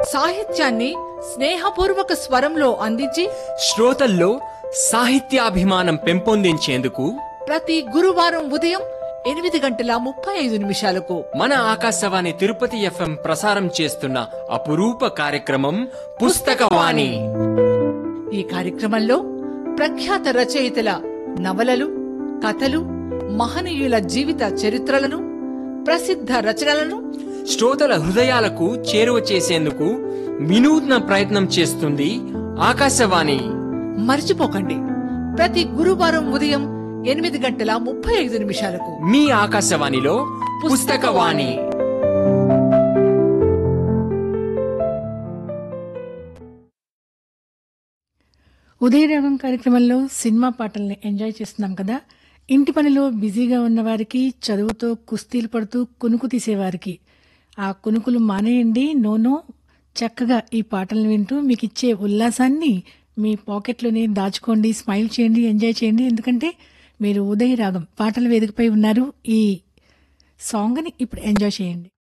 సాహిత్యాన్ని స్నేహపూర్వక స్వరంలో అందించి శ్రోతల్లో సాహిత్యాభిమానం పెంపొందించేందుకు ప్రతి గురువారం ఉదయం ఎనిమిది గంటల ముప్పై ఐదు నిమిషాలకు మన ఆకాశవాణి తిరుపతి ఎఫ్ఎం ప్రసారం చేస్తున్న అపురూప కార్యక్రమం పుస్తకవాణి ఈ కార్యక్రమంలో ప్రఖ్యాత రచయితల నవలలు కథలు మహనీయుల జీవిత చరిత్రలను ప్రసిద్ధ రచనలను శ్రోతల హృదయాలకు చేరువ చేసేందుకు వినూత్న ప్రయత్నం చేస్తుంది ఆకాశవాణి మర్చిపోకండి ప్రతి గురువారం ఉదయం ఎనిమిది గంటల ముప్పై ఐదు నిమిషాలకు మీ ఆకాశవాణిలో పుస్తకవాణి ఉదయరాగం కార్యక్రమంలో సినిమా పాటల్ని ఎంజాయ్ చేస్తున్నాం కదా ఇంటి పనిలో బిజీగా ఉన్న వారికి చదువుతో కుస్తీలు పడుతూ కునుకు తీసేవారికి ఆ కునుకులు మానేయండి నోనో చక్కగా ఈ పాటలను వింటూ మీకు ఇచ్చే ఉల్లాసాన్ని మీ పాకెట్లోనే దాచుకోండి స్మైల్ చేయండి ఎంజాయ్ చేయండి ఎందుకంటే మీరు ఉదయ రాగం పాటల వేదికపై ఉన్నారు ఈ సాంగ్ని ఇప్పుడు ఎంజాయ్ చేయండి